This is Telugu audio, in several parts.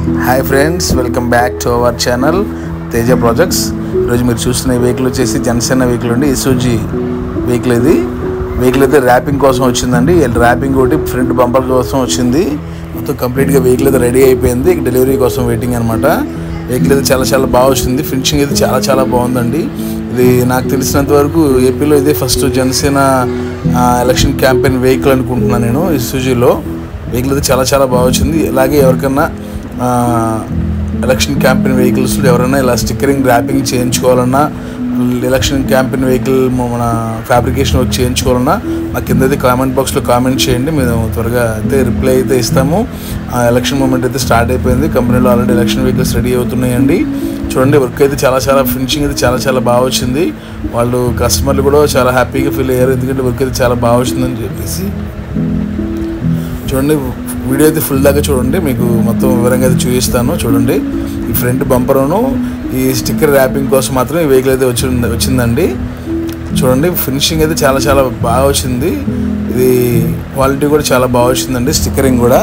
hi friends welcome back to our channel Teja Projects ఈరోజు మీరు చూస్తున్న ఈ వెహికల్ వచ్చేసి జనసేన వెహికల్ అండి ఇసూజీ వెహికల్ ఇది వెహికల్ అయితే ర్యాపింగ్ కోసం వచ్చిందండి ర్యాపింగ్ ఒకటి ఫ్రంట్ బంపర్ కోసం వచ్చింది మొత్తం కంప్లీట్గా వెహికల్ అయితే రెడీ అయిపోయింది డెలివరీ కోసం వెయిటింగ్ అనమాట వెహికల్ అయితే చాలా చాలా బాగా వచ్చింది ఫినిషింగ్ అయితే చాలా చాలా బాగుందండి ఇది నాకు తెలిసినంత వరకు ఏపీలో ఇదే ఫస్ట్ జనసేన ఆ, ఎలక్షన్ క్యాంపెయిన్ వెహికల్ అనుకుంటున్నాను నేను ఇసూజీలో వెహికల్ అయితే చాలా చాలా బాగా వచ్చింది ఇలాగే ఎవరికన్నా ఆ, ఎలక్షన్ క్యాంపెయిన్ వెహికల్స్ ఎవరైనా ఇలా స్టిక్కరింగ్ ర్యాపింగ్ చేయించుకోవాలన్నా ఎలక్షన్ క్యాంపెయిన్ వెహికల్ మన ఫ్యాబ్రికేషన్ వర్క్ చేయించుకోవాలన్నా మా కింద అయితే కామెంట్ బాక్స్లో కామెంట్ చేయండి మేము త్వరగా అయితే రిప్లై అయితే ఇస్తాము ఆ ఎలక్షన్ మూమెంట్ అయితే స్టార్ట్ అయిపోయింది కంపెనీలో ఆల్రెడీ ఎలక్షన్ వెహికల్స్ రెడీ అవుతున్నాయండి చూడండి వర్క్ అయితే చాలా చాలా ఫినిషింగ్ అయితే చాలా చాలా బాగా వచ్చింది వాళ్ళు కస్టమర్లు కూడా చాలా హ్యాపీగా ఫీల్ అయ్యారు ఎందుకంటే వర్క్ అయితే చాలా బాగా వచ్చిందని చెప్పేసి చూడండి వీడియో అయితే ఫుల్ దాకా చూడండి మీకు మొత్తం వివరంగా అయితే చూపిస్తాను చూడండి ఈ ఫ్రంట్ బంపర్ను ఈ స్టిక్కర్ ర్యాపింగ్ కోసం మాత్రం ఈ వెహికల్ అయితే వచ్చి వచ్చిందండి చూడండి ఫినిషింగ్ అయితే చాలా చాలా బాగా వచ్చింది ఇది క్వాలిటీ కూడా చాలా బాగా వచ్చిందండి స్టిక్కరింగ్ కూడా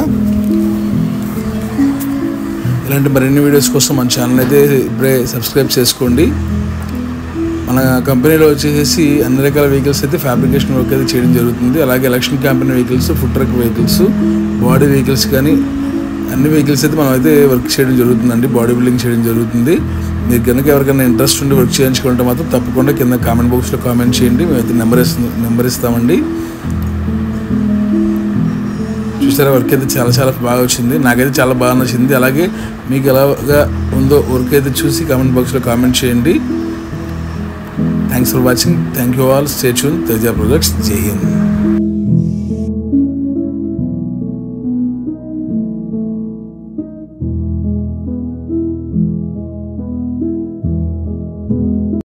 ఇలాంటి మరిన్ని వీడియోస్ కోసం మన ఛానల్ అయితే ఇప్పుడే సబ్స్క్రైబ్ చేసుకోండి మన కంపెనీలో వచ్చేసి అన్ని రకాల వెహికల్స్ అయితే ఫ్యాబ్రికేషన్ వర్క్ అయితే చేయడం జరుగుతుంది అలాగే election campaign vehicles food truck vehicles body vehicles కానీ అన్ని వెహికల్స్ అయితే మనం అయితే వర్క్ చేయడం జరుగుతుందండి బాడీ బిల్డింగ్ చేయడం జరుగుతుంది మీరు కనుక ఎవరికైనా ఇంట్రెస్ట్ ఉండి వర్క్ చేయించుకుంటే మాత్రం తప్పకుండా కింద కామెంట్ బాక్స్లో కామెంట్ చేయండి మేమైతే నెంబర్ ఇస్తు నెంబర్ ఇస్తామండి చూసారా వర్క్ అయితే చాలా చాలా బాగా వచ్చింది నాకైతే చాలా బాగా నచ్చింది అలాగే మీకు ఎలాగా ఉందో వర్క్ అయితే చూసి కామెంట్ బాక్స్లో కామెంట్ చేయండి thanks for watching thank you all stay tuned Teja Projects జై హింద్